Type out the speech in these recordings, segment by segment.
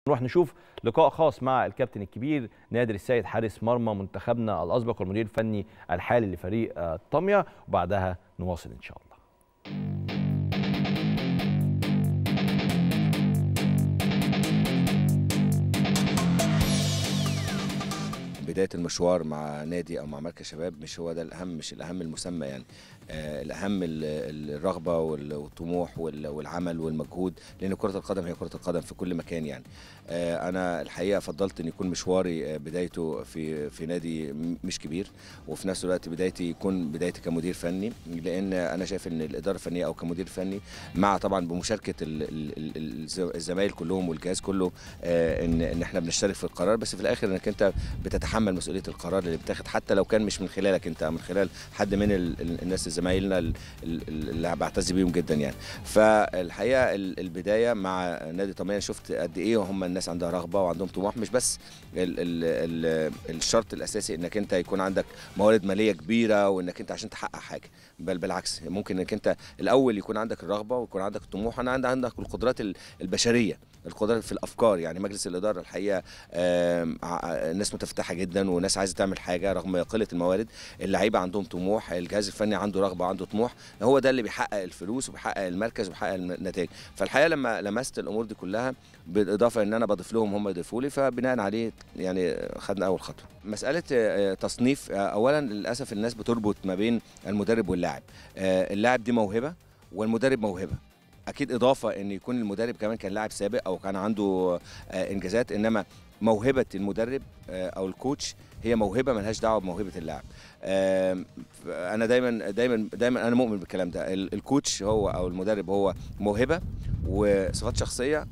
نروح نشوف لقاء خاص مع الكابتن الكبير نادر السيد حارس مرمى منتخبنا الاسبق والمدير الفني الحالي لفريق آه، طميه وبعدها نواصل ان شاء الله بدايه المشوار مع نادي او مع مركز شباب مش هو ده الاهم مش الاهم المسمى يعني آه الاهم ال- الرغبه وال- والطموح وال- والعمل والمجهود لان كره القدم هي كره القدم في كل مكان يعني آه انا الحقيقه فضلت ان يكون مشواري آه، بدايته في في نادي م- مش كبير وفي نفس الوقت بدايتي يكون بدايتي كمدير فني لان انا شايف ان الاداره الفنيه او كمدير فني مع طبعا بمشاركه ال- ال- ال- الز- الزمايل كلهم والجهاز كله آه، ان ان احنا بنشترك في القرار بس في الاخر انك انت بتتحمل مسؤوليه القرار اللي بتاخد حتى لو كان مش من خلالك انت من خلال حد من ال- ال- الناس زمايلنا ال- ال- اللي بعتز بيهم جدا يعني فالحقيقه ال- البدايه مع نادي طميه شفت قد ايه هم الناس عندها رغبه وعندهم طموح مش بس ال ال ال الشرط الاساسي انك انت يكون عندك موارد ماليه كبيره وانك انت عشان تحقق حاجه بل بالعكس ممكن انك انت الاول يكون عندك الرغبه ويكون عندك الطموح انا عندك عندك القدرات ال- البشريه القدرات في الافكار يعني مجلس الاداره الحقيقه آم، ع- ناس متفتحه جدا وناس عايزه تعمل حاجه رغم قله الموارد اللعيبه عندهم طموح الجهاز الفني عنده رغبه عنده طموح هو ده اللي بيحقق الفلوس وبيحقق المركز وبيحقق النتائج فالحقيقه لما لمست الامور دي كلها بالاضافه ان انا بضيف لهم هم يضيفوا لي فبناء عليه يعني خدنا اول خطوه مساله آه، تصنيف آه، اولا للاسف الناس بتربط ما بين المدرب واللاعب آه، اللاعب دي موهبه والمدرب موهبه اكيد اضافه ان يكون المدرب كمان كان لاعب سابق او كان عنده آه، انجازات انما موهبه المدرب آه، او الكوتش هي موهبه ملهاش دعوه بموهبه اللاعب آم، ف- انا دايما دايما دايما انا مؤمن بالكلام ده ال- الكوتش هو او المدرب هو موهبه وصفات شخصيه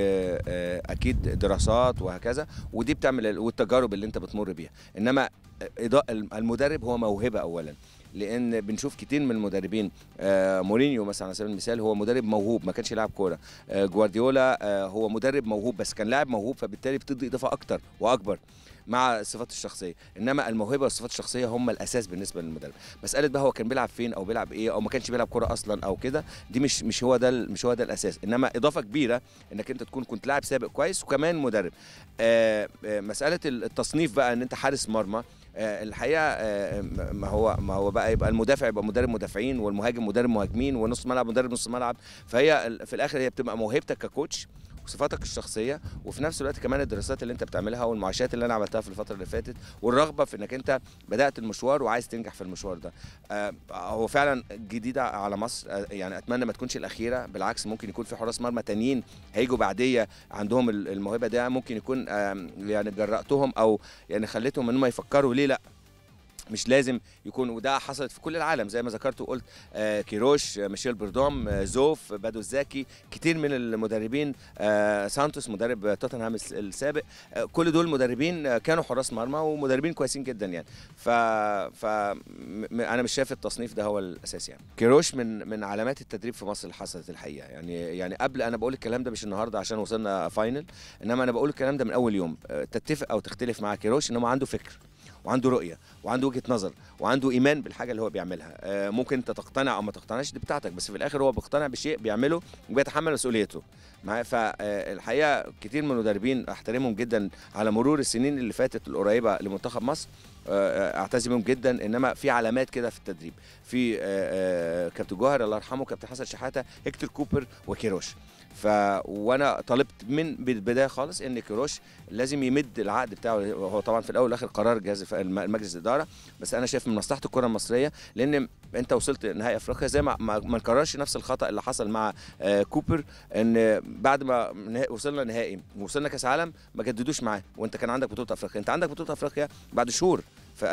واكيد دراسات وهكذا ودي بتعمل ال- والتجارب اللي انت بتمر بيها انما إضاء- المدرب هو موهبه اولا لان بنشوف كتير من المدربين آه مورينيو مثلا على سبيل المثال هو مدرب موهوب ما كانش لاعب كوره آه جوارديولا آه هو مدرب موهوب بس كان لاعب موهوب فبالتالي بتدي اضافه اكتر واكبر مع الصفات الشخصيه انما الموهبه والصفات الشخصيه هم الاساس بالنسبه للمدرب مساله بقى هو كان بيلعب فين او بيلعب ايه او ما كانش بيلعب كوره اصلا او كده دي مش مش هو ده ال- مش هو ده الاساس انما اضافه كبيره انك انت تكون كنت لاعب سابق كويس وكمان مدرب آه آه مساله التصنيف بقى ان انت حارس مرمى آه، الحقيقه آه، ما هو ما هو بقى يبقى المدافع يبقى مدرب مدافعين والمهاجم مدرب مهاجمين ونص ملعب مدرب نص ملعب فهي ال- في الاخر هي بتبقى موهبتك ككوتش وصفاتك الشخصيه وفي نفس الوقت كمان الدراسات اللي انت بتعملها والمعاشات اللي انا عملتها في الفتره اللي فاتت والرغبه في انك انت بدات المشوار وعايز تنجح في المشوار ده آه، هو فعلا جديده على مصر آه، يعني اتمنى ما تكونش الاخيره بالعكس ممكن يكون في حراس مرمى تانيين هيجوا بعديه عندهم ال- الموهبه ده ممكن يكون آم، يعني جرأتهم او يعني خليتهم ان هم يفكروا ليه لا مش لازم يكون وده حصلت في كل العالم زي ما ذكرت وقلت آه كيروش آه ميشيل بردوم آه زوف بدو الزاكي كتير من المدربين آه سانتوس مدرب توتنهام الس- السابق آه كل دول مدربين آه كانوا حراس مرمى ومدربين كويسين جدا يعني ف, ف م- م- انا مش شايف التصنيف ده هو الاساس يعني كيروش من من علامات التدريب في مصر اللي حصلت الحقيقه يعني يعني قبل انا بقول الكلام ده مش النهارده عشان وصلنا فاينل انما انا بقول الكلام ده من اول يوم آه تتفق او تختلف مع كيروش ان هو عنده فكر وعنده رؤيه وعنده وجهه نظر وعنده ايمان بالحاجه اللي هو بيعملها آه، ممكن انت تقتنع او ما تقتنعش دي بتاعتك بس في الاخر هو بيقتنع بشيء بيعمله وبيتحمل مسؤوليته معايا فالحقيقه كتير من المدربين احترمهم جدا على مرور السنين اللي فاتت القريبه لمنتخب مصر آه، اعتز بيهم جدا انما في علامات كده في التدريب في آه، آه، كابتن جوهر الله يرحمه كابتن حسن شحاته هيكتور كوبر وكيروش ف وانا طلبت من البدايه خالص ان كيروش لازم يمد العقد بتاعه هو طبعا في الاول والاخر قرار جهاز الف- الم- مجلس الاداره بس انا شايف من مصلحه الكره المصريه لان انت وصلت نهائي افريقيا زي ما ما ما نكررش نفس الخطا اللي حصل مع آه، كوبر ان بعد ما نها- وصلنا نهائي ووصلنا كاس عالم ما جددوش معاه وانت كان عندك بطوله افريقيا انت عندك بطوله افريقيا بعد شهور في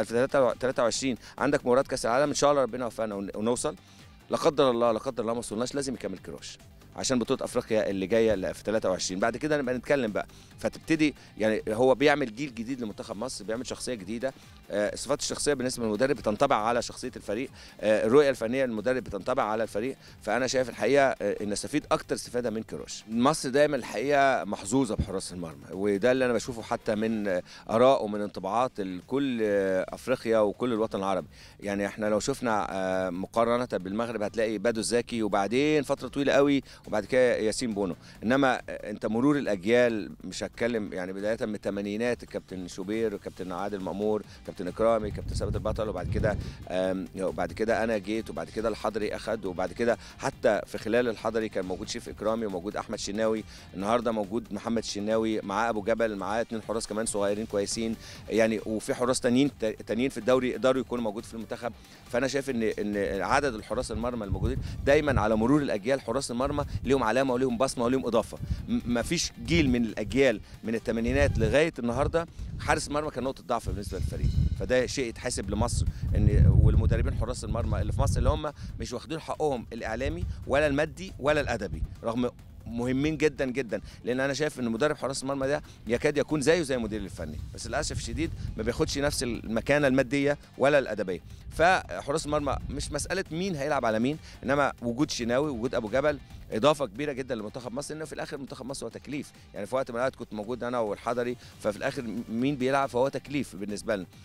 2023 عندك مباراه كاس العالم ان شاء الله ربنا يوفقنا ون- ونوصل لا قدر الله لا قدر الله ما وصلناش لازم يكمل كيروش عشان بطوله افريقيا اللي جايه اللي في 23 بعد كده نبقى نتكلم بقى فتبتدي يعني هو بيعمل جيل جديد لمنتخب مصر بيعمل شخصيه جديده آه، الصفات الشخصيه بالنسبه للمدرب بتنطبع على شخصيه الفريق آه، الرؤيه الفنيه للمدرب بتنطبع على الفريق فانا شايف الحقيقه آه، ان نستفيد اكتر استفاده من كيروش مصر دايما الحقيقه محظوظه بحراس المرمى وده اللي انا بشوفه حتى من آه، اراء ومن انطباعات لكل آه، افريقيا وكل الوطن العربي يعني احنا لو شفنا آه، مقارنه بالمغرب هتلاقي بدو الزاكي وبعدين فتره طويله قوي وبعد كده ياسين بونو انما انت مرور الاجيال مش هتكلم يعني بدايه من الثمانينات الكابتن شوبير الكابتن عادل مامور كابتن اكرامي كابتن ثابت البطل وبعد كده آم، وبعد كده انا جيت وبعد كده الحضري اخد وبعد كده حتى في خلال الحضري كان موجود شيف اكرامي وموجود احمد شناوي النهارده موجود محمد الشناوي معاه ابو جبل معاه اتنين حراس كمان صغيرين كويسين يعني وفي حراس تانيين تانيين في الدوري يقدروا يكونوا موجود في المنتخب فانا شايف ان ان عدد الحراس المرمى الموجودين دايما على مرور الاجيال حراس المرمى ليهم علامه وليهم بصمه وليهم اضافه م- مفيش جيل من الاجيال من الثمانينات لغايه النهارده حارس المرمى كان نقطه ضعف بالنسبه للفريق فده شيء يتحسب لمصر ان والمدربين حراس المرمى اللي في مصر اللي هم مش واخدين حقهم الاعلامي ولا المادي ولا الادبي رغم مهمين جدا جدا لان انا شايف ان مدرب حراس المرمى ده يكاد يكون زيه زي المدير الفني بس للاسف الشديد ما بياخدش نفس المكانه الماديه ولا الادبيه فحراس المرمى مش مساله مين هيلعب على مين انما وجود شناوي وجود ابو جبل اضافه كبيره جدا لمنتخب مصر لانه في الاخر منتخب مصر هو تكليف يعني في وقت من الاوقات كنت موجود انا والحضري ففي الاخر مين بيلعب فهو تكليف بالنسبه لنا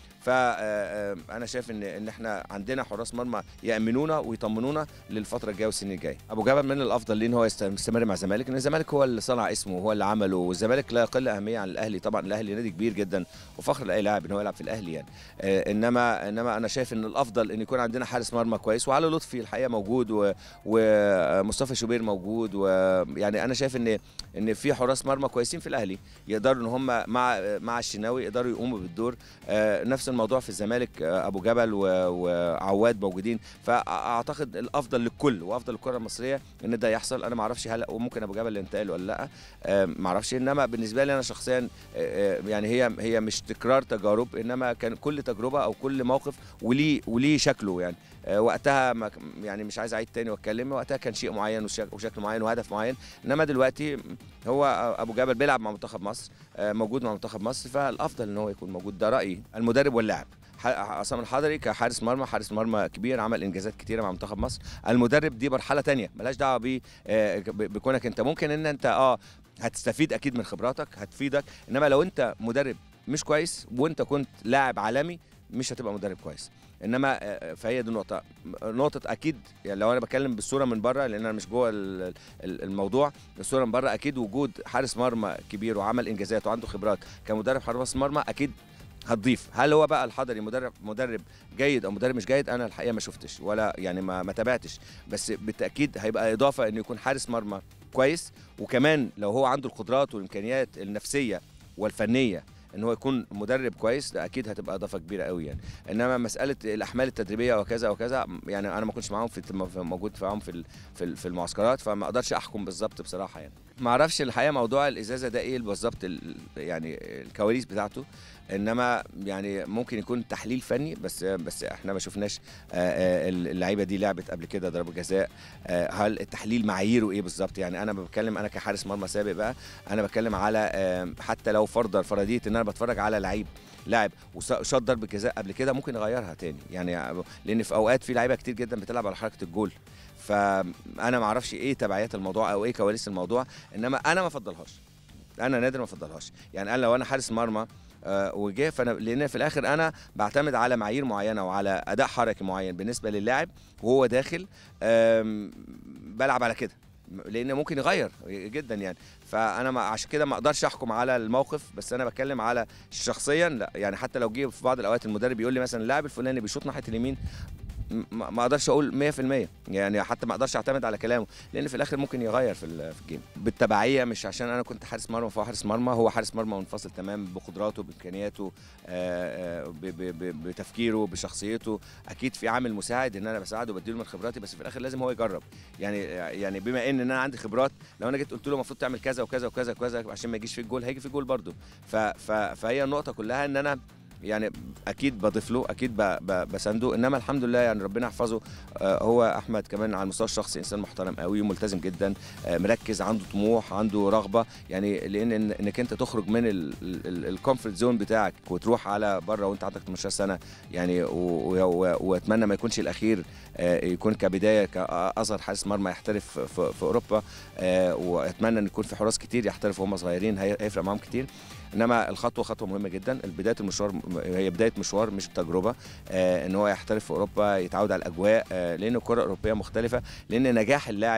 فانا شايف ان ان احنا عندنا حراس مرمى يامنونا ويطمنونا للفتره الجايه والسنين الجايه ابو جبل من الافضل ليه ان هو يست- يستمر مع الزمالك لان الزمالك هو اللي صنع اسمه وهو اللي عمله والزمالك لا يقل اهميه عن الاهلي طبعا الاهلي نادي كبير جدا وفخر لاي لاعب ان هو يلعب في الاهلي يعني آه، انما انما انا شايف ان الافضل ان يكون عندنا حارس مرمى كويس وعلي لطفي الحقيقه موجود و- ومصطفى شوبير موجود ويعني انا شايف ان ان في حراس مرمى كويسين في الاهلي يقدروا ان هم مع مع الشناوي يقدروا يقوموا بالدور آه، نفس الموضوع في الزمالك آه، ابو جبل و- وعواد موجودين فاعتقد الافضل للكل وافضل الكره المصريه ان ده يحصل انا ما اعرفش هل وممكن ابو جبل ينتقل ولا لا آه، ما اعرفش انما بالنسبه لي انا شخصيا آه، آه، يعني هي هي مش تكرار تجارب انما كان كل تجربه او كل موقف وليه وليه شكله يعني آه، وقتها ما ك- يعني مش عايز اعيد تاني واتكلم وقتها كان شيء معين وشك- وشكل معين وهدف معين انما دلوقتي هو ابو جبل بيلعب مع منتخب مصر آه، موجود مع منتخب مصر فالافضل ان هو يكون موجود ده رايي المدرب واللاعب ح- عصام الحضري كحارس مرمى حارس مرمى كبير عمل انجازات كتيره مع منتخب مصر المدرب دي مرحله تانية ملهاش دعوه بيه آه، ب- بكونك انت ممكن ان انت اه هتستفيد اكيد من خبراتك هتفيدك انما لو انت مدرب مش كويس وانت كنت لاعب عالمي مش هتبقى مدرب كويس انما آه، فهي دي النقطه نقطه اكيد يعني لو انا بتكلم بالصوره من بره لان انا مش جوه ال- ال- الموضوع الصوره من بره اكيد وجود حارس مرمى كبير وعمل انجازات وعنده خبرات كمدرب حراس مرمى اكيد هتضيف هل هو بقى الحضري مدرب مدرب جيد او مدرب مش جيد انا الحقيقه ما شفتش ولا يعني ما ما تابعتش بس بالتاكيد هيبقى اضافه انه يكون حارس مرمى كويس وكمان لو هو عنده القدرات والامكانيات النفسيه والفنيه ان هو يكون مدرب كويس ده اكيد هتبقى اضافه كبيره قوي يعني انما مساله الاحمال التدريبيه وكذا وكذا يعني انا ما كنتش معاهم في في- موجود معاهم في ال- في ال- في المعسكرات فما اقدرش احكم بالظبط بصراحه يعني ما اعرفش الحقيقه موضوع الازازه ده ايه بالظبط ال- يعني الكواليس بتاعته انما يعني ممكن يكون تحليل فني بس بس احنا ما شفناش آه، آه، اللعيبه دي لعبت قبل كده ضربه جزاء آه، هل التحليل معاييره ايه بالظبط يعني انا بتكلم انا كحارس مرمى سابق بقى انا بتكلم على آه، حتى لو فرضا فرضيه ان انا بتفرج على لعيب لاعب وشاط ضربه جزاء قبل كده ممكن اغيرها تاني يعني لان في اوقات في لعيبه كتير جدا بتلعب على حركه الجول فانا ما اعرفش ايه تبعيات الموضوع او ايه كواليس الموضوع انما انا ما افضلهاش انا نادر ما افضلهاش يعني انا لو انا حارس مرمى آه، وجه فانا لان في الاخر انا بعتمد على معايير معينه وعلى اداء حركي معين بالنسبه للاعب وهو داخل آم، بلعب على كده لان ممكن يغير جدا يعني فانا ما عشان كده ما اقدرش احكم على الموقف بس انا بتكلم على شخصيا لا يعني حتى لو جه في بعض الاوقات المدرب يقول لي مثلا اللاعب الفلاني بيشوط ناحيه اليمين ما ما اقدرش اقول 100% يعني حتى ما اقدرش اعتمد على كلامه لان في الاخر ممكن يغير في ال- في الجيم بالتبعيه مش عشان انا كنت حارس مرمى فهو حارس مرمى هو حارس مرمى منفصل تمام بقدراته بامكانياته آه، آه، ب- ب- ب- بتفكيره بشخصيته اكيد في عامل مساعد ان انا بساعده وبديله من خبراتي بس في الاخر لازم هو يجرب يعني يعني بما ان انا عندي خبرات لو انا جيت قلت له المفروض تعمل كذا وكذا وكذا وكذا عشان ما يجيش في الجول هيجي في الجول برده ف- ف- فهي النقطه كلها ان انا يعني اكيد بضيف له اكيد ب- ب- بسنده انما الحمد لله يعني ربنا يحفظه آه، هو احمد كمان على المستوى الشخصي انسان محترم قوي وملتزم جدا آه، مركز عنده طموح عنده رغبه يعني لان إن- انك انت تخرج من الكومفورت زون بتاعك وتروح على بره وانت عندك 18 سنه يعني و- و- و- واتمنى ما يكونش الاخير آه، يكون كبدايه كاصغر حارس مرمى يحترف في, في اوروبا آه، واتمنى ان يكون في حراس كتير يحترفوا وهم صغيرين هي- هيفرق معاهم كتير انما الخطوه خطوه مهمه جدا بدايه المشوار هي بدايه مشوار مش تجربه آه، ان هو يحترف في اوروبا يتعود على الاجواء آه، لان الكره الاوروبيه مختلفه لان نجاح اللاعب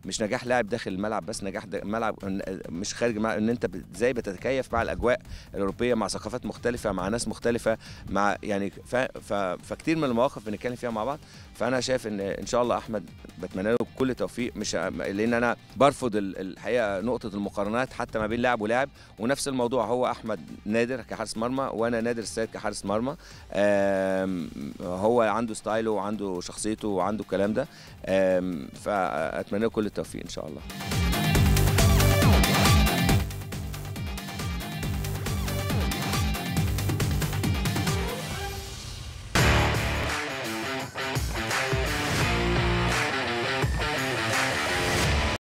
مش نجاح لاعب داخل الملعب بس نجاح دا- ملعب مش خارج الملعب ان انت ب- ازاي بتتكيف مع الاجواء الاوروبيه مع ثقافات مختلفه مع ناس مختلفه مع يعني ف ف فكتير من المواقف بنتكلم فيها مع بعض فانا شايف ان ان شاء الله احمد بتمنى له كل التوفيق مش ه- لان انا برفض ال- الحقيقه نقطه المقارنات حتى ما بين لاعب ولاعب ونفس الموضوع هو احمد نادر كحارس مرمى وانا نادر السيد كحارس مرمى آم، هو عنده ستايله وعنده شخصيته وعنده الكلام ده آم، فاتمنى له كل التوفيق ان شاء الله